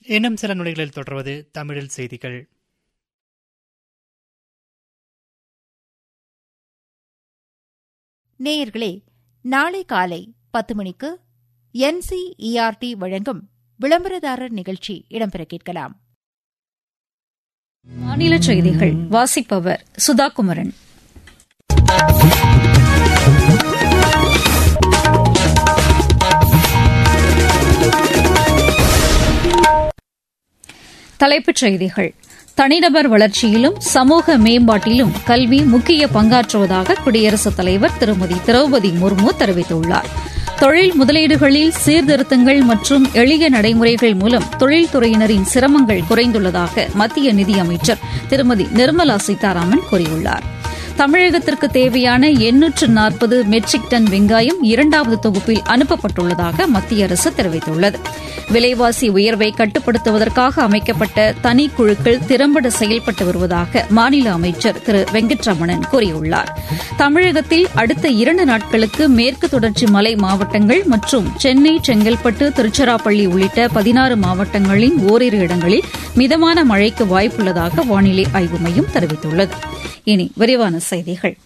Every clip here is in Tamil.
இன்னும் சில நொடிகளில் தொடர்வது தமிழில் செய்திகள் நேயர்களே நாளை காலை பத்து மணிக்கு என்சிஇஆர்டி வழங்கும் விளம்பரதாரர் நிகழ்ச்சி இடம்பெற கேட்கலாம் மாநில செய்திகள் வாசிப்பவர் சுதாகுமரன் தலைப்புச் செய்திகள் தனிநபர் வளர்ச்சியிலும் சமூக மேம்பாட்டிலும் கல்வி முக்கிய பங்காற்றுவதாக குடியரசுத் தலைவர் திருமதி திரௌபதி முர்மு தெரிவித்துள்ளார் தொழில் முதலீடுகளில் சீர்திருத்தங்கள் மற்றும் எளிய நடைமுறைகள் மூலம் தொழில்துறையினரின் சிரமங்கள் குறைந்துள்ளதாக மத்திய நிதியமைச்சர் திருமதி நிர்மலா சீதாராமன் கூறியுள்ளார் தமிழகத்திற்கு தேவையான எண்ணூற்று நாற்பது மெட்ரிக் டன் வெங்காயம் இரண்டாவது தொகுப்பில் அனுப்பப்பட்டுள்ளதாக மத்திய அரசு தெரிவித்துள்ளது விலைவாசி உயர்வை கட்டுப்படுத்துவதற்காக அமைக்கப்பட்ட தனிக்குழுக்கள் திறம்பட செயல்பட்டு வருவதாக மாநில அமைச்சர் திரு வெங்கட்ரமணன் கூறியுள்ளார் தமிழகத்தில் அடுத்த இரண்டு நாட்களுக்கு மேற்கு தொடர்ச்சி மலை மாவட்டங்கள் மற்றும் சென்னை செங்கல்பட்டு திருச்சிராப்பள்ளி உள்ளிட்ட பதினாறு மாவட்டங்களின் ஓரிரு இடங்களில் மிதமான மழைக்கு வாய்ப்புள்ளதாக வானிலை ஆய்வு மையம் தெரிவித்துள்ளது இனி விரிவான செய்திகள்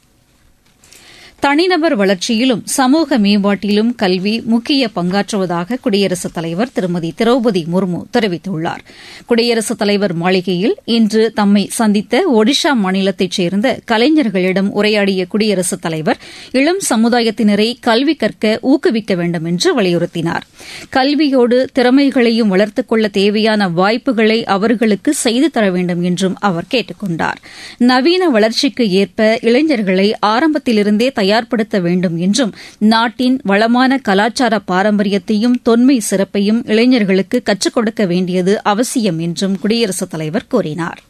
தனிநபர் வளர்ச்சியிலும் சமூக மேம்பாட்டிலும் கல்வி முக்கிய பங்காற்றுவதாக குடியரசுத் தலைவர் திருமதி திரௌபதி முர்மு தெரிவித்துள்ளார் குடியரசுத் தலைவர் மாளிகையில் இன்று தம்மை சந்தித்த ஒடிஷா மாநிலத்தைச் சேர்ந்த கலைஞர்களிடம் உரையாடிய குடியரசுத் தலைவர் இளம் சமுதாயத்தினரை கல்வி கற்க ஊக்குவிக்க வேண்டும் என்று வலியுறுத்தினார் கல்வியோடு திறமைகளையும் வளர்த்துக் கொள்ள தேவையான வாய்ப்புகளை அவர்களுக்கு செய்து தர வேண்டும் என்றும் அவர் கேட்டுக் கொண்டார் நவீன வளர்ச்சிக்கு ஏற்ப இளைஞர்களை ஆரம்பத்திலிருந்தே தயார்படுத்த வேண்டும் என்றும் நாட்டின் வளமான கலாச்சார பாரம்பரியத்தையும் தொன்மை சிறப்பையும் இளைஞர்களுக்கு கற்றுக் கொடுக்க வேண்டியது அவசியம் என்றும் குடியரசுத் தலைவர் கூறினார்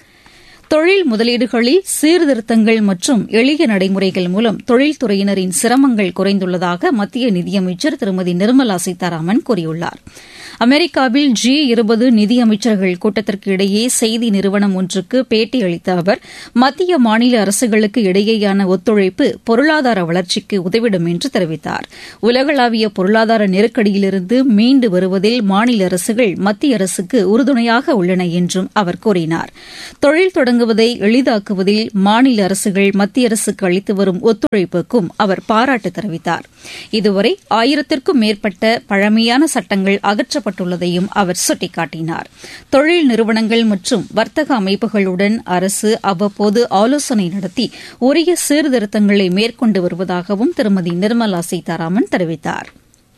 தொழில் முதலீடுகளில் சீர்திருத்தங்கள் மற்றும் எளிய நடைமுறைகள் மூலம் தொழில்துறையினரின் சிரமங்கள் குறைந்துள்ளதாக மத்திய நிதியமைச்சர் திருமதி நிர்மலா சீதாராமன் கூறியுள்ளார் அமெரிக்காவில் ஜி இருபது நிதியமைச்சர்கள் கூட்டத்திற்கு இடையே செய்தி நிறுவனம் ஒன்றுக்கு பேட்டியளித்த அவர் மத்திய மாநில அரசுகளுக்கு இடையேயான ஒத்துழைப்பு பொருளாதார வளர்ச்சிக்கு உதவிடும் என்று தெரிவித்தார் உலகளாவிய பொருளாதார நெருக்கடியிலிருந்து மீண்டு வருவதில் மாநில அரசுகள் மத்திய அரசுக்கு உறுதுணையாக உள்ளன என்றும் அவர் கூறினார் தொழில் தொடங்குவதை எளிதாக்குவதில் மாநில அரசுகள் மத்திய அரசுக்கு அளித்து வரும் ஒத்துழைப்புக்கும் அவர் பாராட்டு தெரிவித்தார் இதுவரை ஆயிரத்திற்கும் மேற்பட்ட பழமையான சட்டங்கள் அகற்ற செய்யப்பட்டுள்ளதையும் அவர் சுட்டிக்காட்டினார் தொழில் நிறுவனங்கள் மற்றும் வர்த்தக அமைப்புகளுடன் அரசு அவ்வப்போது ஆலோசனை நடத்தி உரிய சீர்திருத்தங்களை மேற்கொண்டு வருவதாகவும் திருமதி நிர்மலா சீதாராமன் தெரிவித்தாா்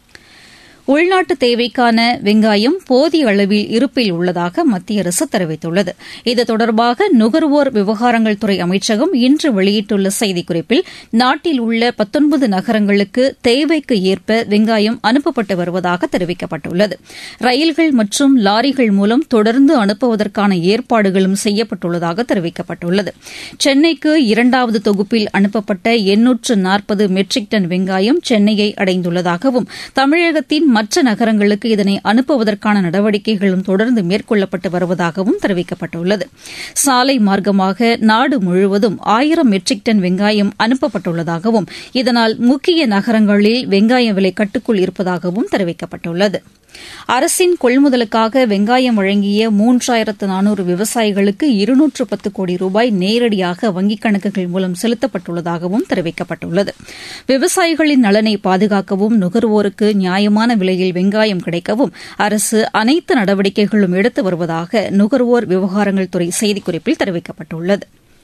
உள்நாட்டு தேவைக்கான வெங்காயம் போதிய அளவில் இருப்பில் உள்ளதாக மத்திய அரசு தெரிவித்துள்ளது இது தொடர்பாக நுகர்வோர் விவகாரங்கள் துறை அமைச்சகம் இன்று வெளியிட்டுள்ள செய்திக்குறிப்பில் நாட்டில் உள்ள பத்தொன்பது நகரங்களுக்கு தேவைக்கு ஏற்ப வெங்காயம் அனுப்பப்பட்டு வருவதாக தெரிவிக்கப்பட்டுள்ளது ரயில்கள் மற்றும் லாரிகள் மூலம் தொடர்ந்து அனுப்புவதற்கான ஏற்பாடுகளும் செய்யப்பட்டுள்ளதாக தெரிவிக்கப்பட்டுள்ளது சென்னைக்கு இரண்டாவது தொகுப்பில் அனுப்பப்பட்ட எண்ணூற்று நாற்பது மெட்ரிக் டன் வெங்காயம் சென்னையை அடைந்துள்ளதாகவும் தமிழகத்தின் மற்ற நகரங்களுக்கு இதனை அனுப்புவதற்கான நடவடிக்கைகளும் தொடர்ந்து மேற்கொள்ளப்பட்டு வருவதாகவும் தெரிவிக்கப்பட்டுள்ளது சாலை மார்க்கமாக நாடு முழுவதும் ஆயிரம் மெட்ரிக் டன் வெங்காயம் அனுப்பப்பட்டுள்ளதாகவும் இதனால் முக்கிய நகரங்களில் வெங்காய விலை கட்டுக்குள் இருப்பதாகவும் தெரிவிக்கப்பட்டுள்ளது அரசின் கொள்முதலுக்காக வெங்காயம் வழங்கிய மூன்றாயிரத்து நானூறு விவசாயிகளுக்கு இருநூற்று பத்து கோடி ரூபாய் நேரடியாக வங்கிக் கணக்குகள் மூலம் செலுத்தப்பட்டுள்ளதாகவும் தெரிவிக்கப்பட்டுள்ளது விவசாயிகளின் நலனை பாதுகாக்கவும் நுகர்வோருக்கு நியாயமான விலையில் வெங்காயம் கிடைக்கவும் அரசு அனைத்து நடவடிக்கைகளும் எடுத்து வருவதாக நுகர்வோர் விவகாரங்கள் துறை செய்திக்குறிப்பில் தெரிவிக்கப்பட்டுள்ளது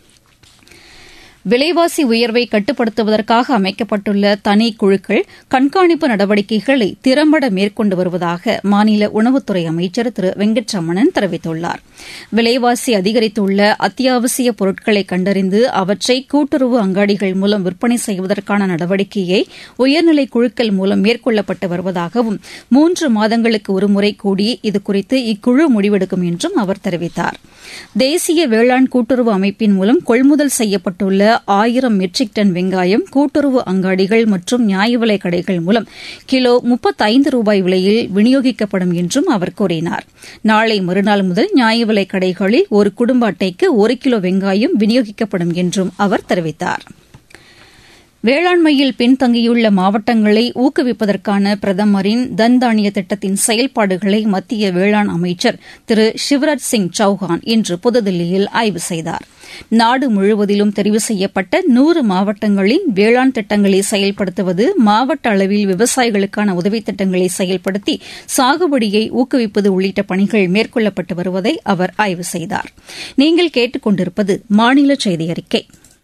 விலைவாசி உயர்வை கட்டுப்படுத்துவதற்காக அமைக்கப்பட்டுள்ள தனி குழுக்கள் கண்காணிப்பு நடவடிக்கைகளை திறம்பட மேற்கொண்டு வருவதாக மாநில உணவுத்துறை அமைச்சர் திரு வெங்கட்ரமணன் தெரிவித்துள்ளார் விலைவாசி அதிகரித்துள்ள அத்தியாவசிய பொருட்களை கண்டறிந்து அவற்றை கூட்டுறவு அங்காடிகள் மூலம் விற்பனை செய்வதற்கான நடவடிக்கையை உயர்நிலை குழுக்கள் மூலம் மேற்கொள்ளப்பட்டு வருவதாகவும் மூன்று மாதங்களுக்கு ஒருமுறை கூடி இதுகுறித்து இக்குழு முடிவெடுக்கும் என்றும் அவர் தெரிவித்தார் தேசிய வேளாண் கூட்டுறவு அமைப்பின் மூலம் கொள்முதல் செய்யப்பட்டுள்ள ஆயிரம் மெட்ரிக் டன் வெங்காயம் கூட்டுறவு அங்காடிகள் மற்றும் நியாய விலை கடைகள் மூலம் கிலோ முப்பத்தைந்து ரூபாய் விலையில் விநியோகிக்கப்படும் என்றும் அவர் கூறினார் நாளை மறுநாள் முதல் நியாய விலை கடைகளில் ஒரு குடும்ப அட்டைக்கு ஒரு கிலோ வெங்காயம் விநியோகிக்கப்படும் என்றும் அவர் தெரிவித்தாா் வேளாண்மையில் பின்தங்கியுள்ள மாவட்டங்களை ஊக்குவிப்பதற்கான பிரதமரின் தன்தானிய திட்டத்தின் செயல்பாடுகளை மத்திய வேளாண் அமைச்சர் திரு சிவராஜ் சிங் சௌஹான் இன்று புதுதில்லியில் ஆய்வு செய்தார் நாடு முழுவதிலும் தெரிவு செய்யப்பட்ட நூறு மாவட்டங்களின் வேளாண் திட்டங்களை செயல்படுத்துவது மாவட்ட அளவில் விவசாயிகளுக்கான உதவித் திட்டங்களை செயல்படுத்தி சாகுபடியை ஊக்குவிப்பது உள்ளிட்ட பணிகள் மேற்கொள்ளப்பட்டு வருவதை அவர் ஆய்வு செய்தார் நீங்கள் கேட்டுக் கொண்டிருப்பது மாநில செய்தி அறிக்கை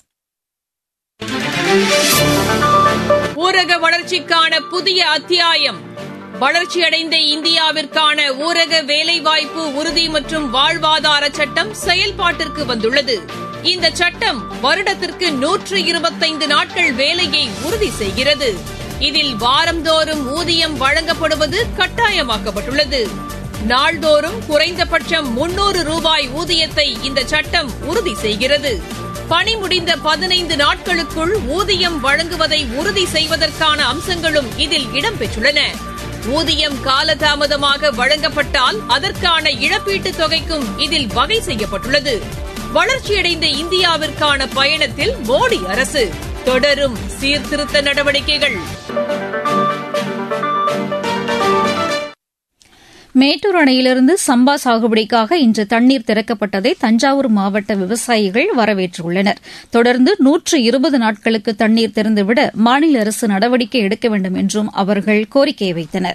ஊரக வளர்ச்சிக்கான புதிய அத்தியாயம் வளர்ச்சியடைந்த இந்தியாவிற்கான ஊரக வேலைவாய்ப்பு உறுதி மற்றும் வாழ்வாதார சட்டம் செயல்பாட்டிற்கு வந்துள்ளது இந்த சட்டம் வருடத்திற்கு நூற்று இருபத்தைந்து நாட்கள் வேலையை உறுதி செய்கிறது இதில் வாரந்தோறும் ஊதியம் வழங்கப்படுவது கட்டாயமாக்கப்பட்டுள்ளது நாள்தோறும் குறைந்தபட்சம் முன்னூறு ரூபாய் ஊதியத்தை இந்த சட்டம் உறுதி செய்கிறது பணி முடிந்த பதினைந்து நாட்களுக்குள் ஊதியம் வழங்குவதை உறுதி செய்வதற்கான அம்சங்களும் இதில் இடம்பெற்றுள்ளன ஊதியம் காலதாமதமாக வழங்கப்பட்டால் அதற்கான இழப்பீட்டுத் தொகைக்கும் இதில் வகை செய்யப்பட்டுள்ளது வளர்ச்சியடைந்த இந்தியாவிற்கான பயணத்தில் மோடி அரசு தொடரும் சீர்திருத்த நடவடிக்கைகள் மேட்டூர் அணையிலிருந்து சம்பா சாகுபடிக்காக இன்று தண்ணீர் திறக்கப்பட்டதை தஞ்சாவூர் மாவட்ட விவசாயிகள் வரவேற்றுள்ளனர் தொடர்ந்து நூற்று இருபது நாட்களுக்கு தண்ணீர் திறந்துவிட மாநில அரசு நடவடிக்கை எடுக்க வேண்டும் என்றும் அவர்கள் கோரிக்கை வைத்தனர்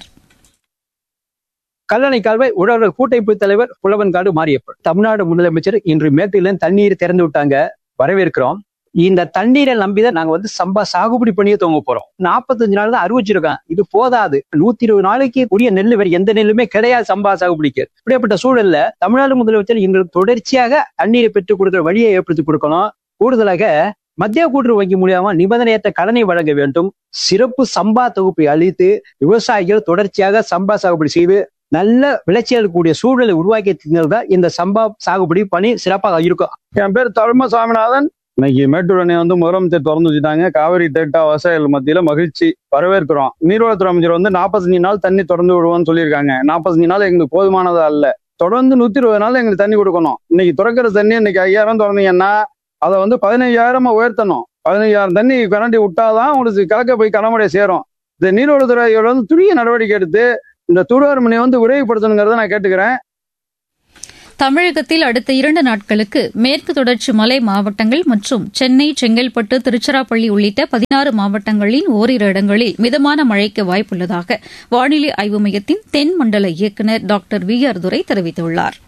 கல்லணை கால்வாய் உழவர் கூட்டமைப்பு தலைவர் புலவன்காடு மாரியப்பன் தமிழ்நாடு முதலமைச்சர் இன்று மேட்டில தண்ணீர் திறந்து விட்டாங்க வரவேற்கிறோம் இந்த தண்ணீரை நம்பிதான் நாங்க வந்து சம்பா சாகுபடி பண்ணியே தூங்க போறோம் நாற்பத்தஞ்சு நாள் தான் அறிவிச்சிருக்கோம் இது போதாது நூத்தி இருபது நாளைக்கு உரிய நெல் வேற எந்த நெல்லுமே கிடையாது சம்பா சாகுபடிக்கு இப்படியாப்பட்ட சூழல்ல தமிழ்நாடு முதலமைச்சர் இன்று தொடர்ச்சியாக தண்ணீரை பெற்றுக் கொடுக்கிற வழியை ஏற்படுத்தி கொடுக்கணும் கூடுதலாக மத்திய கூட்டுறவு வங்கி மூலியமா நிபந்தனையற்ற கடனை வழங்க வேண்டும் சிறப்பு சம்பா தொகுப்பை அளித்து விவசாயிகள் தொடர்ச்சியாக சம்பா சாகுபடி செய்து நல்ல விளைச்சல் கூடிய சூழலை உருவாக்கி தான் இந்த சம்பா சாகுபடி பணி சிறப்பாக இருக்கும் என் பேர் தர்ம சாமிநாதன் இன்னைக்கு மேட்டூர் அணை வந்து முதலமைச்சர் திறந்து வச்சுட்டாங்க காவிரி டெல்டா விவசாயிகள் மத்தியில மகிழ்ச்சி வரவேற்கிறோம் நீர்வளத்துறை அமைச்சர் வந்து நாற்பத்தஞ்சு நாள் தண்ணி திறந்து விடுவோம்னு சொல்லியிருக்காங்க நாற்பத்தஞ்சு நாள் எங்களுக்கு போதுமானது அல்ல தொடர்ந்து நூத்தி இருபது நாள் எங்களுக்கு தண்ணி கொடுக்கணும் இன்னைக்கு திறக்கிற தண்ணி இன்னைக்கு ஐயாயிரம் திறந்தீங்கன்னா அதை வந்து பதினைஞ்சாயிரமா உயர்த்தணும் பதினைஞ்சாயிரம் தண்ணி கரண்டி விட்டாதான் உங்களுக்கு கலக்க போய் கடமுறை சேரும் இந்த நீர்வளத்துறை வந்து துரிய நடவடிக்கை எடுத்து இந்த தூர்வார் மணியை வந்து விரைவுபடுத்தணுங்கிறத நான் கேட்டுக்கிறேன் தமிழகத்தில் அடுத்த இரண்டு நாட்களுக்கு மேற்கு தொடர்ச்சி மலை மாவட்டங்கள் மற்றும் சென்னை செங்கல்பட்டு திருச்சிராப்பள்ளி உள்ளிட்ட பதினாறு மாவட்டங்களின் ஓரிரு இடங்களில் மிதமான மழைக்கு வாய்ப்புள்ளதாக வானிலை ஆய்வு மையத்தின் தென் மண்டல இயக்குநர் டாக்டர் வி ஆர் துரை தெரிவித்துள்ளார்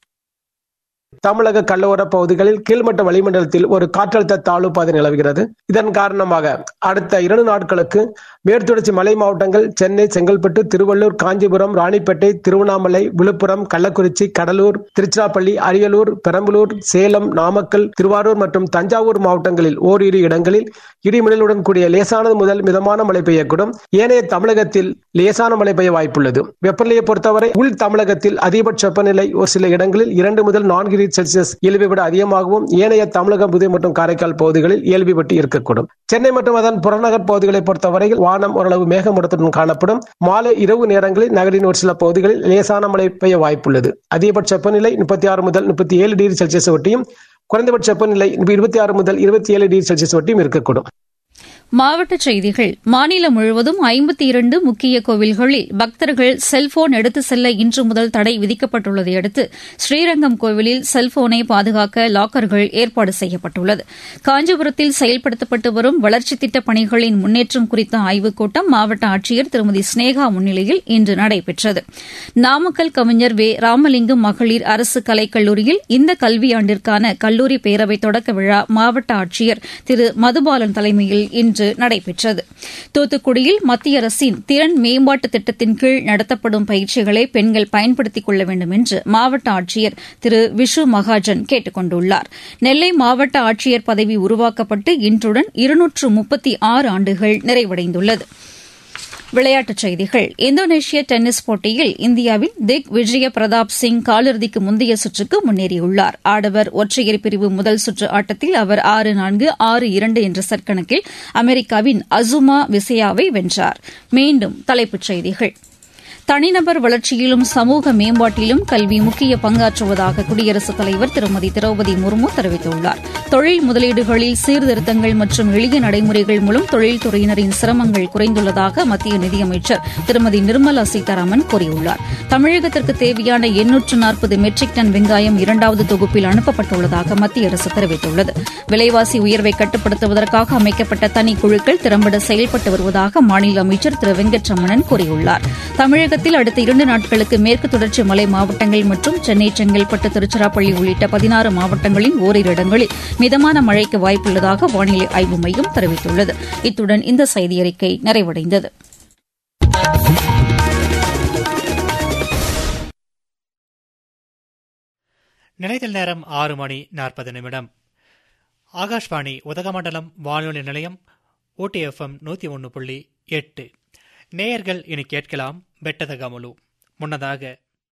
தமிழக கடலோர பகுதிகளில் கீழ்மட்ட வளிமண்டலத்தில் ஒரு காற்றழுத்த தாழ்வு பாதை நிலவுகிறது இதன் காரணமாக அடுத்த இரண்டு நாட்களுக்கு மேற்குத்தொடர்ச்சி மலை மாவட்டங்கள் சென்னை செங்கல்பட்டு திருவள்ளூர் காஞ்சிபுரம் ராணிப்பேட்டை திருவண்ணாமலை விழுப்புரம் கள்ளக்குறிச்சி கடலூர் திருச்சிராப்பள்ளி அரியலூர் பெரம்பலூர் சேலம் நாமக்கல் திருவாரூர் மற்றும் தஞ்சாவூர் மாவட்டங்களில் ஓரிரு இடங்களில் இடிமின்னலுடன் கூடிய லேசானது முதல் மிதமான மழை பெய்யக்கூடும் ஏனைய தமிழகத்தில் லேசான மழை பெய்ய வாய்ப்புள்ளது வெப்பநிலையை பொறுத்தவரை உள் தமிழகத்தில் அதிகபட்ச வெப்பநிலை ஒரு சில இடங்களில் இரண்டு முதல் நான்கு டிகிரி செல்சியஸ் இயல்பை விட அதிகமாகவும் ஏனைய தமிழகம் புதுவை மற்றும் காரைக்கால் பகுதிகளில் இயல்பை விட்டு இருக்கக்கூடும் சென்னை மற்றும் அதன் புறநகர் பகுதிகளை பொறுத்தவரையில் வானம் ஓரளவு மேகமூட்டத்துடன் காணப்படும் மாலை இரவு நேரங்களில் நகரின் ஒரு சில பகுதிகளில் லேசான மழை பெய்ய வாய்ப்புள்ளது அதிகபட்ச வெப்பநிலை முப்பத்தி ஆறு முதல் முப்பத்தி ஏழு டிகிரி செல்சியஸ் ஒட்டியும் குறைந்தபட்ச வெப்பநிலை இருபத்தி ஆறு முதல் இருபத்தி ஏழு டிகிரி செல்சியஸ் ஒட்டியும் இருக்கக்கூடும் மாவட்டச் செய்திகள் மாநிலம் முழுவதும் ஐம்பத்தி இரண்டு முக்கிய கோவில்களில் பக்தர்கள் செல்போன் எடுத்து செல்ல இன்று முதல் தடை விதிக்கப்பட்டுள்ளதை அடுத்து ஸ்ரீரங்கம் கோவிலில் செல்போனை பாதுகாக்க லாக்கர்கள் ஏற்பாடு செய்யப்பட்டுள்ளது காஞ்சிபுரத்தில் செயல்படுத்தப்பட்டு வரும் வளர்ச்சித் திட்டப் பணிகளின் முன்னேற்றம் குறித்த ஆய்வுக் கூட்டம் மாவட்ட ஆட்சியர் திருமதி ஸ்னேகா முன்னிலையில் இன்று நடைபெற்றது நாமக்கல் கவிஞர் வே ராமலிங்கம் மகளிர் அரசு கலைக்கல்லூரியில் இந்த கல்வியாண்டிற்கான கல்லூரி பேரவை தொடக்க விழா மாவட்ட ஆட்சியர் திரு மதுபாலன் தலைமையில் இன்று இன்று நடைபெற்றது தூத்துக்குடியில் மத்திய அரசின் திறன் மேம்பாட்டு திட்டத்தின் கீழ் நடத்தப்படும் பயிற்சிகளை பெண்கள் பயன்படுத்திக் கொள்ள வேண்டும் என்று மாவட்ட ஆட்சியர் திரு விஷு மகாஜன் கேட்டுக் கொண்டுள்ளார் நெல்லை மாவட்ட ஆட்சியர் பதவி உருவாக்கப்பட்டு இன்றுடன் இருநூற்று முப்பத்தி ஆறு ஆண்டுகள் நிறைவடைந்துள்ளது விளையாட்டுச் செய்திகள் இந்தோனேஷிய டென்னிஸ் போட்டியில் இந்தியாவின் திக் விஜய பிரதாப் சிங் காலிறுதிக்கு முந்தைய சுற்றுக்கு முன்னேறியுள்ளார் ஆடவர் ஒற்றையர் பிரிவு முதல் சுற்று ஆட்டத்தில் அவர் ஆறு நான்கு ஆறு இரண்டு என்ற செட் கணக்கில் அமெரிக்காவின் அசுமா விசையாவை வென்றார் மீண்டும் தலைப்புச் செய்திகள் தனிநபர் வளர்ச்சியிலும் சமூக மேம்பாட்டிலும் கல்வி முக்கிய பங்காற்றுவதாக குடியரசுத் தலைவர் திருமதி திரௌபதி முர்மு தெரிவித்துள்ளார் தொழில் முதலீடுகளில் சீர்திருத்தங்கள் மற்றும் எளிய நடைமுறைகள் மூலம் தொழில்துறையினரின் சிரமங்கள் குறைந்துள்ளதாக மத்திய நிதியமைச்சர் திருமதி நிர்மலா சீதாராமன் கூறியுள்ளார் தமிழகத்திற்கு தேவையான எண்ணூற்று நாற்பது மெட்ரிக் டன் வெங்காயம் இரண்டாவது தொகுப்பில் அனுப்பப்பட்டுள்ளதாக மத்திய அரசு தெரிவித்துள்ளது விலைவாசி உயர்வை கட்டுப்படுத்துவதற்காக அமைக்கப்பட்ட தனிக்குழுக்கள் திறம்பட செயல்பட்டு வருவதாக மாநில அமைச்சர் திரு வெங்கட்ரமணன் கூறியுள்ளார் தமிழகத்தில் அடுத்த இரண்டு நாட்களுக்கு மேற்கு தொடர்ச்சி மலை மாவட்டங்கள் மற்றும் சென்னை செங்கல்பட்டு திருச்சிராப்பள்ளி உள்ளிட்ட பதினாறு மாவட்டங்களின் ஓரிரு இடங்களில் மிதமான மழைக்கு வாய்ப்புள்ளதாக வானிலை ஆய்வு மையம் தெரிவித்துள்ளது இத்துடன் இந்த செய்தியறிக்கை நிறைவடைந்தது நிலைத்தல் நேரம் ஆறு மணி நாற்பது நிமிடம் ஆகாஷ்வாணி உதகமண்டலம் வானொலி நிலையம் ஓடிஎஃப்எம் நூற்றி ஒன்று புள்ளி எட்டு நேயர்கள் இனி கேட்கலாம் பெட்டத கமலு முன்னதாக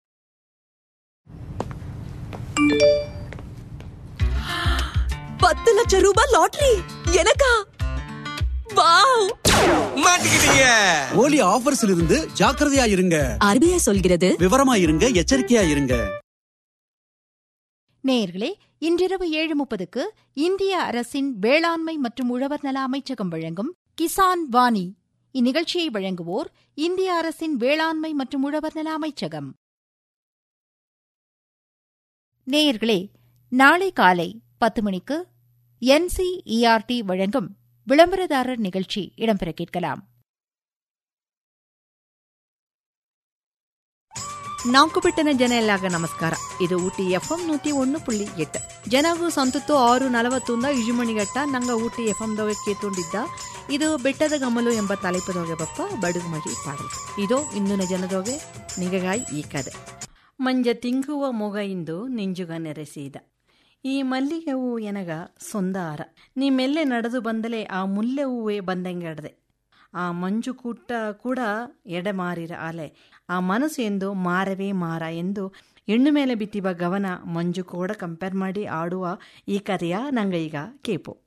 பத்து லட்சம் ரூபாய் லாட்டரி எனக்கா வாவ் மாட்டிக்கிட்டீங்க ஓலி ஆஃபர்ஸ்ல இருந்து ஜாக்கிரதையா இருங்க ஆர்பிஐ சொல்கிறது விவரமா இருங்க எச்சரிக்கையா இருங்க நேயர்களே இன்றிரவு ஏழு முப்பதுக்கு இந்திய அரசின் வேளாண்மை மற்றும் உழவர் நல அமைச்சகம் வழங்கும் கிசான் வாணி இந்நிகழ்ச்சியை வழங்குவோர் இந்திய அரசின் வேளாண்மை மற்றும் உழவர் நல அமைச்சகம் நேயர்களே நாளை காலை பத்து மணிக்கு என்சிஇஆர்டி வழங்கும் விளம்பரதாரர் நிகழ்ச்சி இடம்பெற கேட்கலாம் ನಾಲ್ಕು ಬಿಟ್ಟನ ಜನ ಎಲ್ಲಾಗ ನಮಸ್ಕಾರ ಇದು ಊಟಿ ಎಫ್ ಎಂ ನೂತಿ ಒಂದು ಪುಳ್ಳಿ ಎಟ್ಟು ಜನವು ಸಂತತ್ತು ಆರು ನಲವತ್ತೊಂದ ಇಜುಮಣಿಗಟ್ಟ ನಂಗ ಊಟಿ ಎಫ್ ಎಂದೊಗೆ ಕೇತುಂಡಿದ್ದ ಇದು ಬೆಟ್ಟದ ಗಮಲು ಎಂಬ ತಲೆಪದೊಗೆ ಬಪ್ಪ ಬಡುಗು ಮಡಿ ಪಾಡಲು ಇದು ಇಂದಿನ ಜನದೊಗೆ ನಿಗಗಾಯಿ ಈ ಕದೆ ಮಂಜ ತಿಂಗುವ ಮೊಗ ಇಂದು ನಿಂಜುಗ ನೆರೆಸಿದ ಈ ಮಲ್ಲಿಗೆ ಹೂವು ಎನಗ ಸೊಂದಾರ ನೀ ಮೆಲ್ಲೆ ನಡೆದು ಬಂದಲೇ ಆ ಮುಲ್ಲೆ ಹೂವೇ ಬಂದಂಗೆಡದೆ ಆ ಮಂಜು ಕೂಟ ಕೂಡ ಎಡೆಮಾರಿರ ಅಲೆ ಆ ಮನಸ್ಸು ಎಂದು ಮಾರವೇ ಮಾರ ಎಂದು ಹೆಣ್ಣು ಮೇಲೆ ಬಿತ್ತಿವ ಗವನ ಮಂಜು ಕೂಡ ಕಂಪೇರ್ ಮಾಡಿ ಆಡುವ ಈ ಕಥೆಯ ನಂಗ ಈಗ ಕೇಪು